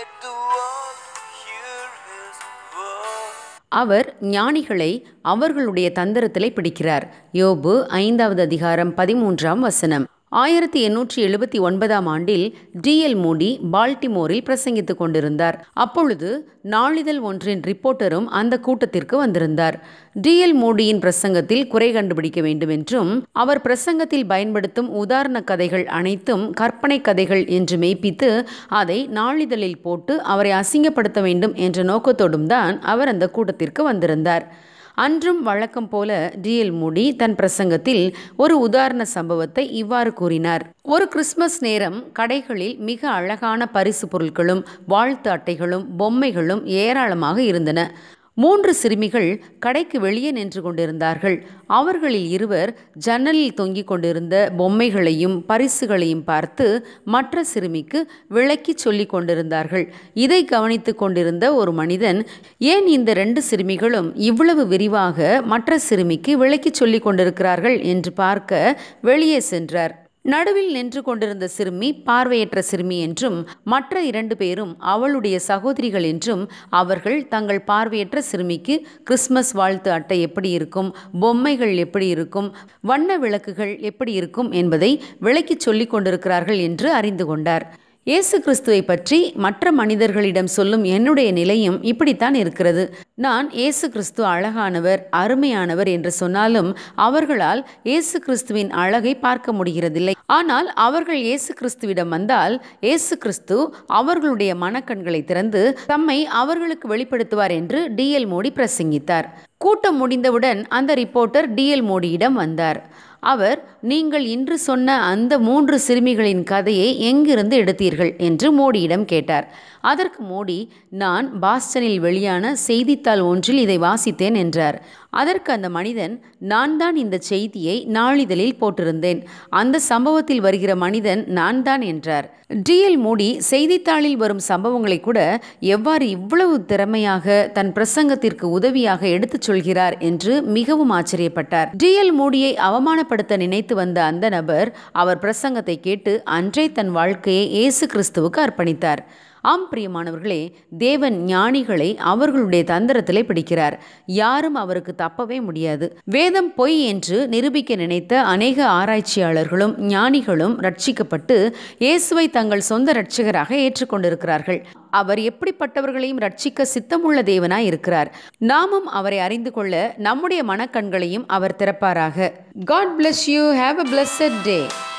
Let the world hear his word. அவர் ஞானிகளை அவர்களுடைய தந்திரத்திலே பிடிக்கிறார் யோபு ஐந்தாவது அதிகாரம் பதிமூன்றாம் வசனம் ஆயிரத்தி எண்ணூற்றி எழுபத்தி ஒன்பதாம் ஆண்டில் டிஎல் மூடி பால்டிமோரில் பிரசங்கித்துக் கொண்டிருந்தார் அப்பொழுது நாளிதழ் ஒன்றின் ரிப்போர்ட்டரும் அந்த கூட்டத்திற்கு வந்திருந்தார் டிஎல் மூடியின் பிரசங்கத்தில் குறை கண்டுபிடிக்க வேண்டும் என்றும் அவர் பிரசங்கத்தில் பயன்படுத்தும் உதாரண கதைகள் அனைத்தும் கற்பனை கதைகள் என்று மெய்ப்பித்து அதை நாளிதழில் போட்டு அவரை அசிங்கப்படுத்த வேண்டும் என்ற நோக்கத்தோடும் தான் அவர் அந்த கூட்டத்திற்கு வந்திருந்தார் அன்றும் வழக்கம் போல டிஎல் மூடி தன் பிரசங்கத்தில் ஒரு உதாரண சம்பவத்தை இவ்வாறு கூறினார் ஒரு கிறிஸ்மஸ் நேரம் கடைகளில் மிக அழகான பரிசு பொருட்களும் வாழ்த்து அட்டைகளும் பொம்மைகளும் ஏராளமாக இருந்தன மூன்று சிறுமிகள் கடைக்கு வெளியே நின்று கொண்டிருந்தார்கள் அவர்களில் இருவர் ஜன்னலில் தொங்கிக் கொண்டிருந்த பொம்மைகளையும் பரிசுகளையும் பார்த்து மற்ற சிறுமிக்கு விளக்கிச் சொல்லிக் கொண்டிருந்தார்கள் இதை கவனித்துக் கொண்டிருந்த ஒரு மனிதன் ஏன் இந்த ரெண்டு சிறுமிகளும் இவ்வளவு விரிவாக மற்ற சிறுமிக்கு விளக்கிச் சொல்லிக் கொண்டிருக்கிறார்கள் என்று பார்க்க வெளியே சென்றார் நடுவில் நின்று கொண்டிருந்த சிறுமி பார்வையற்ற சிறுமி என்றும் மற்ற இரண்டு பேரும் அவளுடைய சகோதரிகள் என்றும் அவர்கள் தங்கள் பார்வையற்ற சிறுமிக்கு கிறிஸ்மஸ் வாழ்த்து அட்டை எப்படி இருக்கும் பொம்மைகள் எப்படி இருக்கும் வண்ண விளக்குகள் எப்படி இருக்கும் என்பதை விளக்கிச் சொல்லிக் கொண்டிருக்கிறார்கள் என்று அறிந்து கொண்டார் இயேசு கிறிஸ்துவை பற்றி மற்ற மனிதர்களிடம் சொல்லும் என்னுடைய நிலையும் இப்படித்தான் இருக்கிறது நான் இயேசு கிறிஸ்து அழகானவர் அருமையானவர் என்று சொன்னாலும் அவர்களால் இயேசு கிறிஸ்துவின் அழகை பார்க்க முடிகிறதில்லை ஆனால் அவர்கள் இயேசு கிறிஸ்துவிடம் வந்தால் இயேசு கிறிஸ்து அவர்களுடைய மனக்கண்களை திறந்து தம்மை அவர்களுக்கு வெளிப்படுத்துவார் என்று டிஎல் மோடி பிரசங்கித்தார் கூட்டம் முடிந்தவுடன் அந்த ரிப்போர்ட்டர் டிஎல் மோடியிடம் வந்தார் அவர் நீங்கள் இன்று சொன்ன அந்த மூன்று சிறுமிகளின் கதையை எங்கிருந்து எடுத்தீர்கள் என்று மோடியிடம் கேட்டார் அதற்கு மோடி நான் பாஸ்டனில் வெளியான செய்தித்தாள் ஒன்றில் இதை வாசித்தேன் என்றார் அதற்கு அந்த மனிதன் நான் தான் இந்த செய்தியை நாளிதழில் போட்டிருந்தேன் அந்த சம்பவத்தில் வருகிற மனிதன் நான் தான் என்றார் டிஎல் மோடி செய்தித்தாளில் வரும் சம்பவங்களை கூட எவ்வாறு இவ்வளவு திறமையாக தன் பிரசங்கத்திற்கு உதவியாக எடுத்துச் சொல்கிறார் என்று மிகவும் ஆச்சரியப்பட்டார் டிஎல் மோடியை அவமானப்படுத்த நினைத்து வந்த அந்த நபர் அவர் பிரசங்கத்தை கேட்டு அன்றே தன் வாழ்க்கையை இயேசு கிறிஸ்துவுக்கு அர்ப்பணித்தார் ஆம் பிரியமானவர்களே தேவன் ஞானிகளை அவர்களுடைய தந்திரத்திலே பிடிக்கிறார் யாரும் அவருக்கு தப்பவே முடியாது வேதம் பொய் என்று நிரூபிக்க நினைத்த அநேக ஆராய்ச்சியாளர்களும் ஞானிகளும் ரட்சிக்கப்பட்டு இயேசுவை தங்கள் சொந்த இரட்சகராக ஏற்றுக்கொண்டிருக்கிறார்கள் அவர் எப்படிப்பட்டவர்களையும் ரட்சிக்க சித்தமுள்ள தேவனாய் இருக்கிறார் நாமும் அவரை அறிந்து கொள்ள நம்முடைய மனக்கண்களையும் அவர் திறப்பாராக God bless you have a blessed day